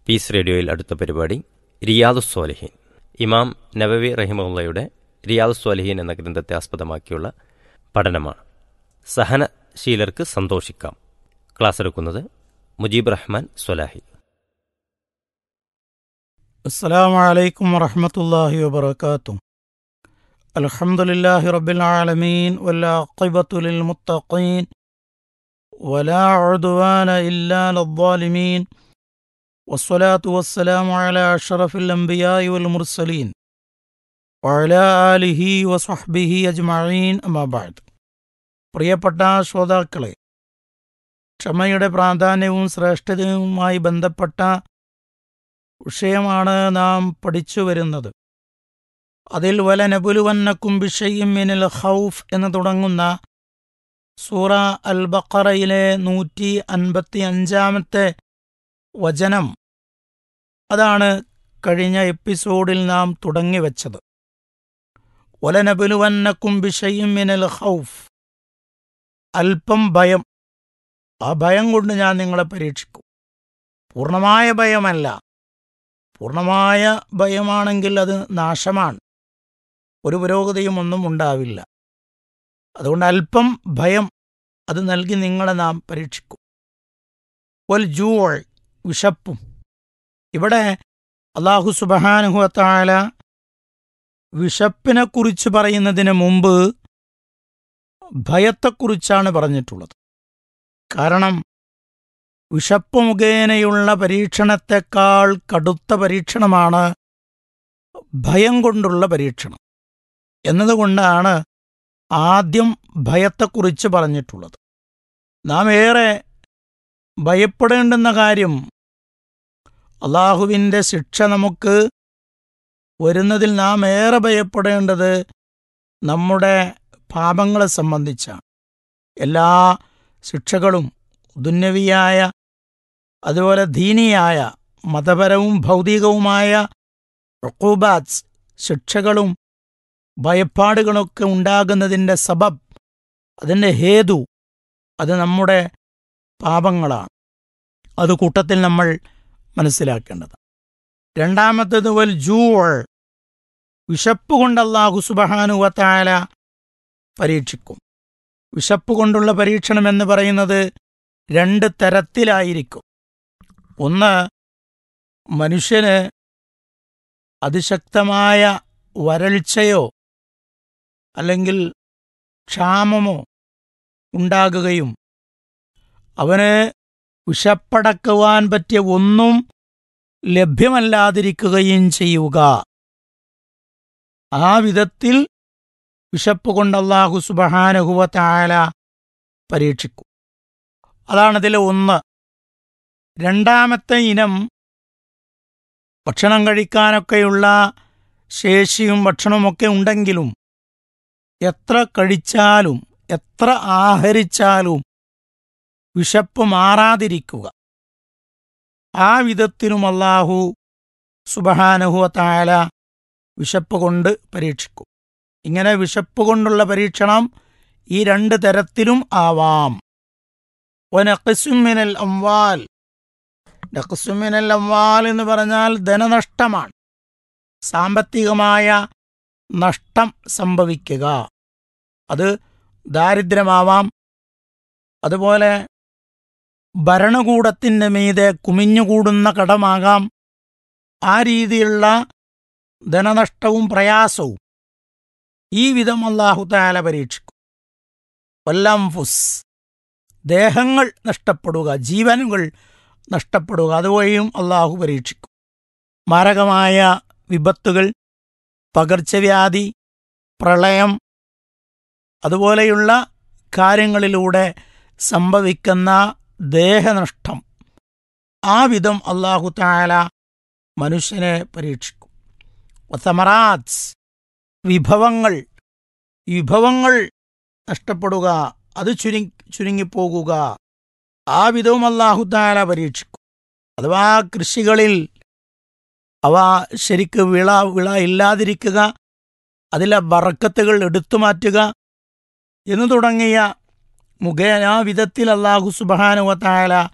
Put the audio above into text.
piece റേഡിയോയിൽ അടുത്ത പരിപാടി റിയാദു സ്വാലിഹീൻ ഇമാം നവവി റഹിമുള്ളയുടെ റിയാദു സ്വാലിഹീൻ എന്ന ഗ്രന്ഥത്തെ ആസ്പദമാക്കിയുള്ള പഠനമാണ് സഹനശീലർക്ക് സന്തോഷിക്കാം ക്ലാസ് എടുക്കുന്നത് മുജീബ് റഹ്മാൻ സ്വലാഹി السلام عليكم ورحمة الله وبركاته الحمد لله رب العالمين والعاقبة للمتقين ولا عدوان إلا للظالمين والصلاة والسلام على أشرف الأنبياء والمرسلين وعلى آله وصحبه أجمعين أما بعد പ്രിയപ്പെട്ട ശ്രോതാക്കളെ ക്ഷമയുടെ പ്രാധാന്യവും ശ്രേഷ്ഠതയുമായി ബന്ധപ്പെട്ട വിഷയമാണ് നാം പഠിച്ചു വരുന്നത് അതിൽ വലനബുലുവന്നക്കും ബിഷയും മിനൽ ഹൗഫ് എന്ന് തുടങ്ങുന്ന സൂറ അൽ ബക്കറയിലെ നൂറ്റി അൻപത്തി അഞ്ചാമത്തെ വചനം അതാണ് കഴിഞ്ഞ എപ്പിസോഡിൽ നാം തുടങ്ങിവെച്ചത് വലനബുലുവന്നക്കും ബിഷയും മിനൽ ഹൗഫ് അല്പം ഭയം ആ ഭയം കൊണ്ട് ഞാൻ നിങ്ങളെ പരീക്ഷിക്കും പൂർണ്ണമായ ഭയമല്ല പൂർണ്ണമായ ഭയമാണെങ്കിൽ അത് നാശമാണ് ഒരു പുരോഗതിയും ഒന്നും ഉണ്ടാവില്ല അതുകൊണ്ട് അല്പം ഭയം അത് നൽകി നിങ്ങളെ നാം പരീക്ഷിക്കും ഒൽ ജൂൾ വിശപ്പും ഇവിടെ അള്ളാഹു സുബഹാനുഹത്തായ വിശപ്പിനെക്കുറിച്ച് പറയുന്നതിന് മുമ്പ് ഭയത്തെക്കുറിച്ചാണ് പറഞ്ഞിട്ടുള്ളത് കാരണം വിശപ്പ് മുഖേനയുള്ള പരീക്ഷണത്തെക്കാൾ കടുത്ത പരീക്ഷണമാണ് ഭയം കൊണ്ടുള്ള പരീക്ഷണം എന്നതുകൊണ്ടാണ് ആദ്യം ഭയത്തെക്കുറിച്ച് പറഞ്ഞിട്ടുള്ളത് നാം ഏറെ ഭയപ്പെടേണ്ടുന്ന കാര്യം അള്ളാഹുവിൻ്റെ ശിക്ഷ നമുക്ക് വരുന്നതിൽ നാം ഏറെ ഭയപ്പെടേണ്ടത് നമ്മുടെ പാപങ്ങളെ സംബന്ധിച്ചാണ് എല്ലാ ശിക്ഷകളും ദുന്നവിയായ അതുപോലെ ദീനിയായ മതപരവും ഭൗതികവുമായ റക്കൂബാറ്റ്സ് ശിക്ഷകളും ഭയപ്പാടുകളൊക്കെ ഉണ്ടാകുന്നതിൻ്റെ സബബ് അതിൻ്റെ ഹേതു അത് നമ്മുടെ പാപങ്ങളാണ് അത് കൂട്ടത്തിൽ നമ്മൾ മനസ്സിലാക്കേണ്ടത് രണ്ടാമത്തേത് വൽ ജൂൾ വിശപ്പ് കൊണ്ട് അള്ളാഹു സുബഹാനുവത്തായ പരീക്ഷിക്കും വിശപ്പ് കൊണ്ടുള്ള പരീക്ഷണം എന്ന് പറയുന്നത് രണ്ട് തരത്തിലായിരിക്കും ഒന്ന് മനുഷ്യന് അതിശക്തമായ വരൾച്ചയോ അല്ലെങ്കിൽ ക്ഷാമമോ ഉണ്ടാകുകയും അവന് വിശപ്പടക്കുവാൻ പറ്റിയ ഒന്നും ലഭ്യമല്ലാതിരിക്കുകയും ചെയ്യുക ആ വിധത്തിൽ വിശപ്പ് കൊണ്ട് അള്ളാഹു സുബഹാനഹുവ താല പരീക്ഷിക്കും അതാണതിലെ ഒന്ന് രണ്ടാമത്തെ ഇനം ഭക്ഷണം കഴിക്കാനൊക്കെയുള്ള ശേഷിയും ഭക്ഷണമൊക്കെ ഉണ്ടെങ്കിലും എത്ര കഴിച്ചാലും എത്ര ആഹരിച്ചാലും വിശപ്പ് മാറാതിരിക്കുക ആ വിധത്തിലും അള്ളാഹു സുബഹാനഹുവ താല വിശപ്പ് കൊണ്ട് പരീക്ഷിക്കും ഇങ്ങനെ വിശപ്പ് കൊണ്ടുള്ള പരീക്ഷണം ഈ രണ്ട് തരത്തിലും ആവാം ഒനഖസുമിനൽ അംവാൽ നഖസുമിനൽ അംവാൽ എന്ന് പറഞ്ഞാൽ ധനനഷ്ടമാണ് സാമ്പത്തികമായ നഷ്ടം സംഭവിക്കുക അത് ദാരിദ്ര്യമാവാം അതുപോലെ ഭരണകൂടത്തിൻ്റെ മീതെ കുമിഞ്ഞുകൂടുന്ന കടമാകാം ആ രീതിയിലുള്ള ധനനഷ്ടവും പ്രയാസവും ഈ വിധം അള്ളാഹു താല പരീക്ഷിക്കും വല്ലംഫുസ് ദേഹങ്ങൾ നഷ്ടപ്പെടുക ജീവനുകൾ നഷ്ടപ്പെടുക അതുവഴിയും അള്ളാഹു പരീക്ഷിക്കും മാരകമായ വിപത്തുകൾ പകർച്ചവ്യാധി പ്രളയം അതുപോലെയുള്ള കാര്യങ്ങളിലൂടെ സംഭവിക്കുന്ന ദേഹനഷ്ടം ആ വിധം അള്ളാഹു താല മനുഷ്യനെ പരീക്ഷിക്കും ഒത്തമറാത്സ് വിഭവങ്ങൾ വിഭവങ്ങൾ നഷ്ടപ്പെടുക അത് ചുരുങ്ങി ചുരുങ്ങിപ്പോകുക ആ വിധവും അള്ളാഹു താല പരീക്ഷിക്കും അഥവാ കൃഷികളിൽ അവ ശരിക്ക് വിള വിള ഇല്ലാതിരിക്കുക അതിലെ ബറക്കത്തുകൾ എടുത്തു മാറ്റുക എന്നു തുടങ്ങിയ മുഖേന ആ വിധത്തിൽ അള്ളാഹു സുബാനുവത്തായാല